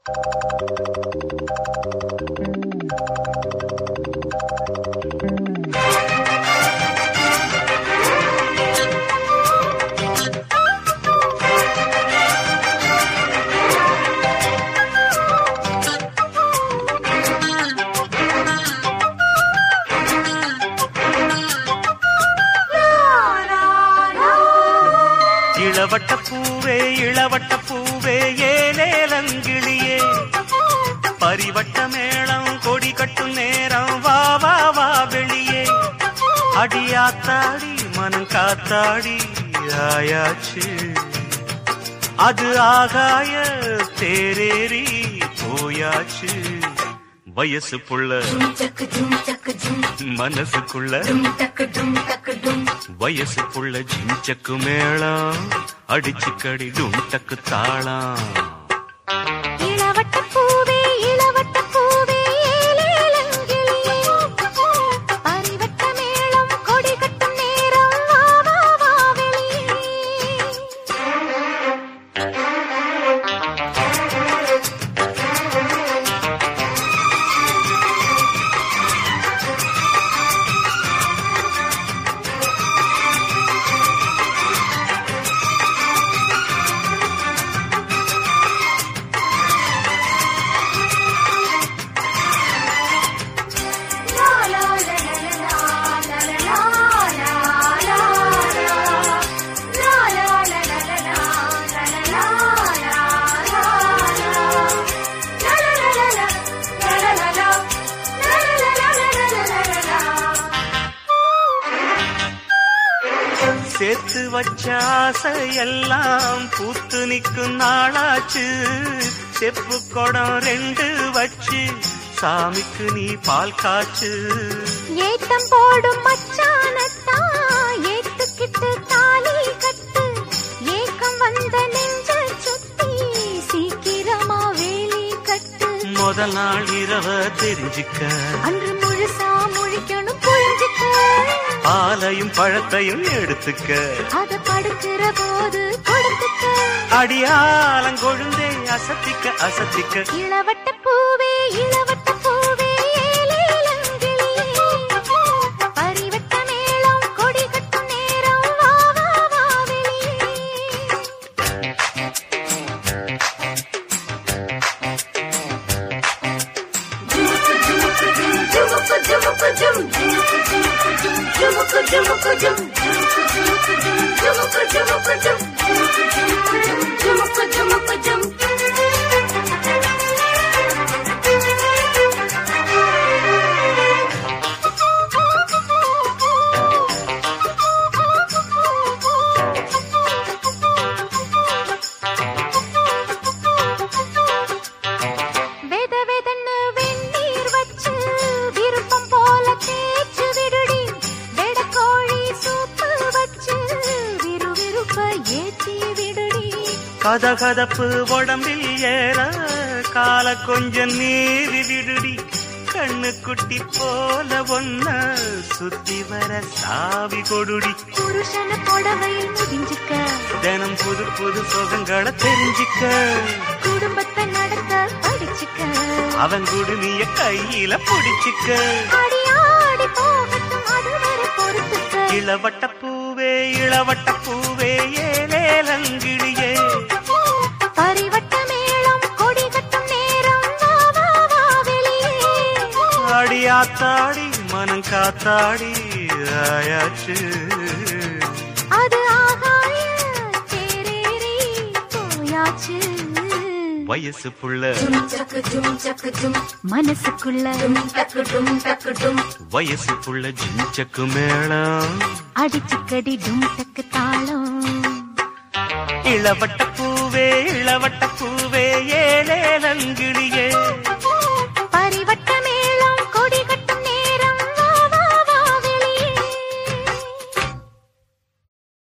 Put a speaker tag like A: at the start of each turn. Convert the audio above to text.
A: இளவட்ட பூவே இளவட்ட பூவே ஏலேலங்கிளியே பரிவட்ட மேளம் கொடி கட்டும் நேரம் வா வா வா வெளியே அடியாத்தாடி மனம் காத்தாடி ஆயாச்சு அது ஆகாய தேரேறி போயாச்சு வயசு புள்ள
B: Chaka dum chaka dum
A: மனசுக்குள்ள
B: dum chaka dum chaka dum
A: வயசு புள்ள ஜிஞ்சக்கு மேளம் அடிச்சு கடி டும் டக்கு தாளம்
C: இளவட்ட பூவே இளவட்ட பூவே ஏலேலங்கிளியே பரிவட்ட மேளம் கொடி கட்டும் நேரம் வா வா வா வெளியே
B: La la la la la la la la la la la La la la la la la la la la la la La la la la la la la la la La la la la la la la la la
A: சேர்த்து வச்ச ஆசையெல்லாம் பூத்து நிக்கும் நாளாச்சு செப்பு குடம் ரெண்டு வச்சு சாமிக்கு நீ பால் காச்சு
C: ஏத்தம் போடும் மச்சானத்தான் ஏத்துக்கிட்டு தாலி கட்டு ஏக்கம் வந்த நெஞ்ச சுத்தி சீக்கிரமா வேலி கட்டு
A: முதல் நாள் இரவ தெரிஞ்சுக்க
C: அன்று முழுசா முழிக்கணும் புரிஞ்சுக்க
A: பாலையும் பழத்தையும் எடுத்துக்க
C: அத படுக்கிற போது கொடுத்துக்க
A: அடியாலங்கொழுந்தே அசத்திக்க அசத்திக்க
C: இளவட்ட பூவே இளவட்ட பூவே ஏலேலங்கிளியே பரிவட்ட மேளம் கொடி கட்டும் நேரம் வா வா வா வெளியே வெத வெதன்னு வெந்நீர் வச்சு விருப்பம் போல தேய்ச்சு விடுடி வெடக்கோழி சூப்பு வச்சு விறுவிறுப்ப ஏத்தி விடுடி
A: கதகதப்பு உடம்பில் ஏற கால கொஞ்சம் நீவி விடுடி கண்ணு குட்டி போல ஒன்ன சுத்தி வர சாவி கொடுடி
C: புருஷன புடவையில் முடிஞ்சுக்க
A: தினம் புது புது சுகங்களை தெரிஞ்சுக்க
C: குடும்பத்தை நடத்த படிச்சுக்க
A: அவன் குடுமிய கையில புடிச்சுக்க
C: ஆடி ஆடி போகட்டும் அதுவரை பொறுத்துக்க
A: இளவட்ட பூவே இளவட்ட பூவே ஏலேலங்கிளியே
C: பரிவட்ட மேளம் கொடி கட்டும் நேரம் வா வா வா வெளியே
A: அடியாத்தாடி மனம் காத்தாடி ஆயாச்சு
C: அது ஆகாய தேரேறி போயாச்சு
A: வயசு புள்ள
C: மனசுக்குள்ள
A: வயசு புள்ள ஜிஞ்சக்கு மேளம்
C: அடிச்சுக்கடி டும் டக்கு தாளம்
A: இளவட்ட பூவே இளவட்ட பூவே ஏலேலங்கிளியே